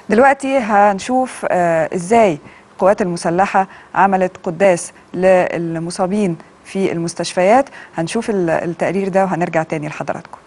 دلوقتي هنشوف آه، ازاي القوات المسلحة عملت قداس للمصابين في المستشفيات هنشوف ال- التقرير ده وهنرجع تاني لحضراتكم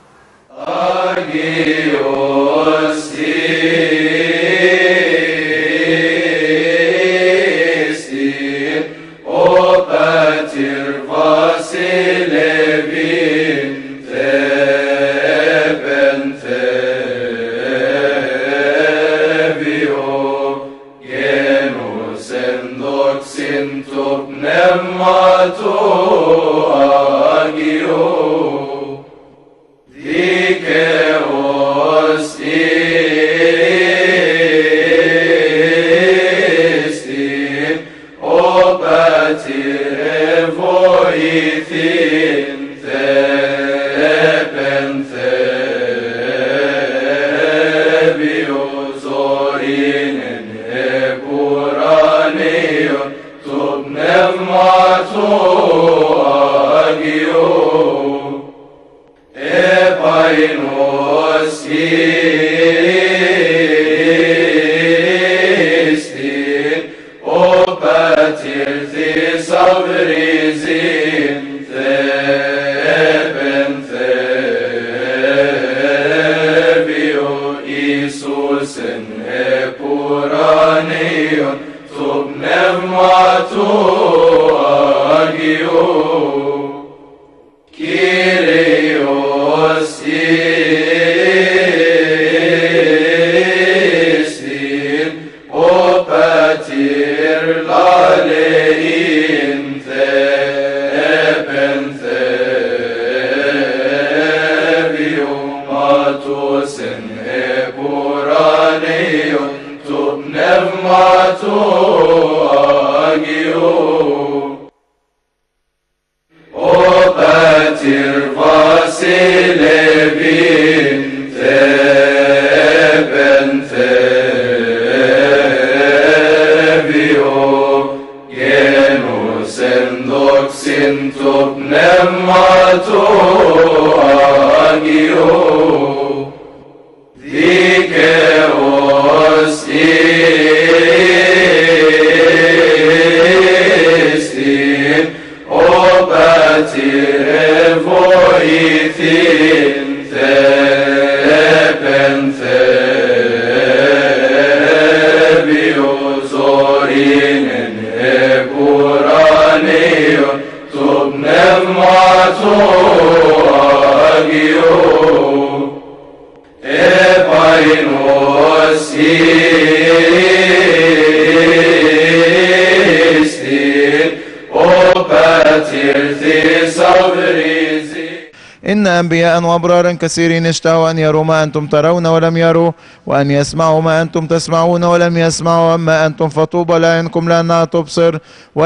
إن أنبياء وأبرارا كثيرين اشتهوا أن يروا ما أنتم ترون ولم يروا وأن يسمعوا ما أنتم تسمعون ولم يسمعوا أما أنتم فطوبى لعينكم لأنها تبصر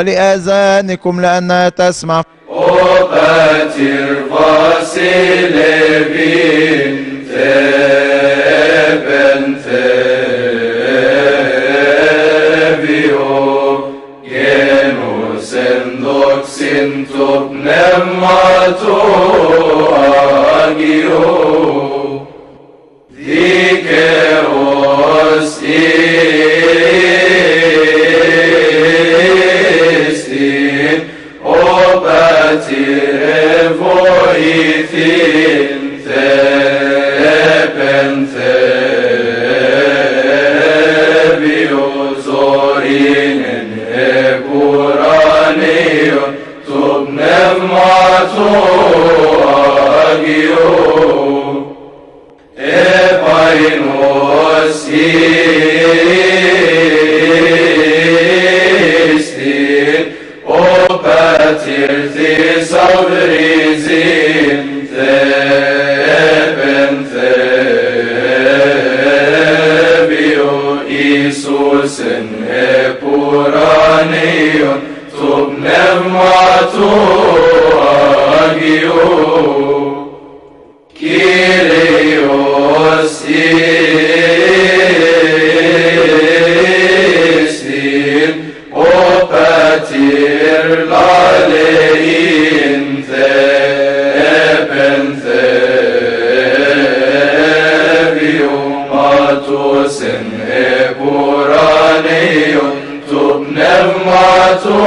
ولآذانكم لأنها تسمع Thebes epuraneion tu pneumatu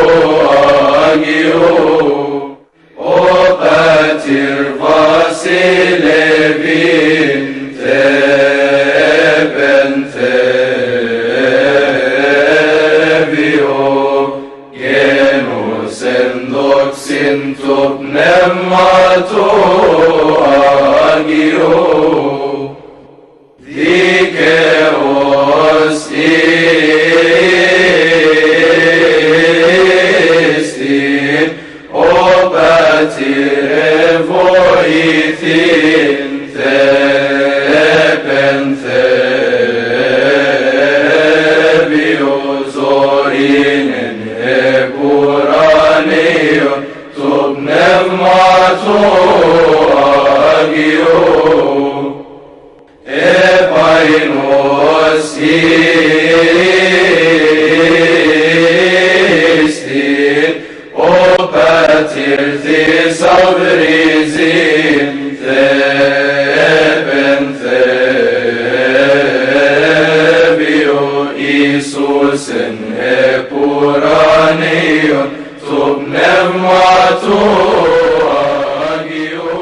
agio o pater Vasile vinte pentevio genus endoxin tu pneumatu agio Dikeos istin, o patire voithin theben thebios orinen epuraneion, tu pneumatu agio. Epainos istin, o pater thesaurizin theben thebio Iisus en epuraneion, tu pneumatu agio.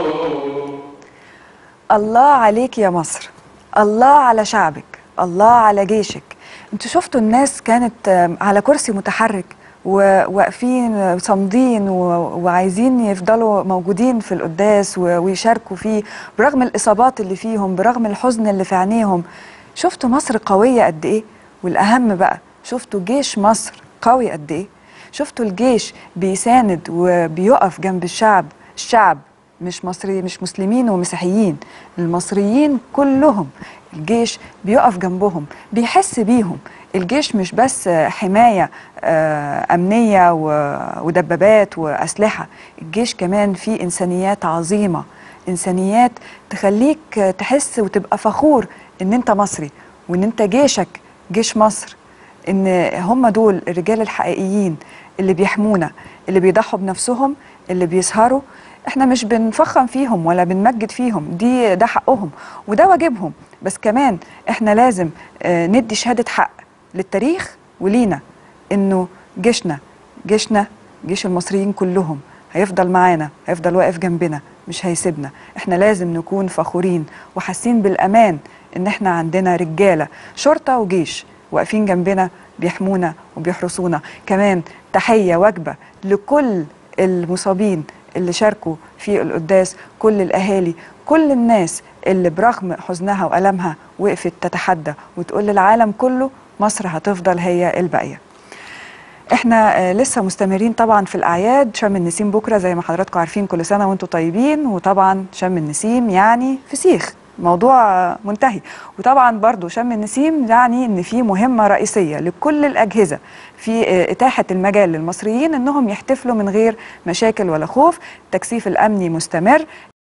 الله عليك يا مصر الله على شعبك الله على جيشك انتوا شفتوا الناس كانت آم، على كرسي متحرك وواقفين صامدين و- وعايزين يفضلوا موجودين في القداس و- ويشاركوا فيه برغم الإصابات اللي فيهم برغم الحزن اللي في عينيهم شفتوا مصر قوية قد إيه والأهم بقى شفتوا جيش مصر قوي قد إيه شفتوا الجيش بيساند وبيقف جنب الشعب الشعب مش مصري مش مسلمين ومسيحيين المصريين كلهم الجيش بيقف جنبهم بيحس بيهم الجيش مش بس حماية آه، أمنية و- ودبابات وأسلحة الجيش كمان فيه إنسانيات عظيمة إنسانيات تخليك تحس وتبقى فخور إن أنت مصري وإن أنت جيشك جيش مصر ان هم دول الرجال الحقيقيين اللي بيحمونا اللي بيضحوا بنفسهم اللي بيسهروا احنا مش بنفخم فيهم ولا بنمجد فيهم دي ده حقهم وده واجبهم بس كمان احنا لازم آه، ندي شهادة حق للتاريخ ولينا انه جيشنا جيشنا جيش المصريين كلهم هيفضل معانا هيفضل واقف جنبنا مش هيسيبنا احنا لازم نكون فخورين وحاسين بالامان ان احنا عندنا رجاله شرطه وجيش واقفين جنبنا بيحمونا وبيحرسونا كمان تحيه واجبه لكل المصابين اللي شاركوا في القداس كل الاهالي كل الناس اللي برغم حزنها والمها وقفت تتحدى وتقول للعالم كله مصر هتفضل هي الباقيه احنا آه، لسه مستمرين طبعا في الاعياد شم النسيم بكره زي ما حضراتكم عارفين كل سنه وانتم طيبين وطبعا شم النسيم يعني فسيخ موضوع آه، منتهي وطبعا برضو شم النسيم يعني ان في مهمه رئيسيه لكل الاجهزه في آه، اتاحه المجال للمصريين انهم يحتفلوا من غير مشاكل ولا خوف التكثيف الامني مستمر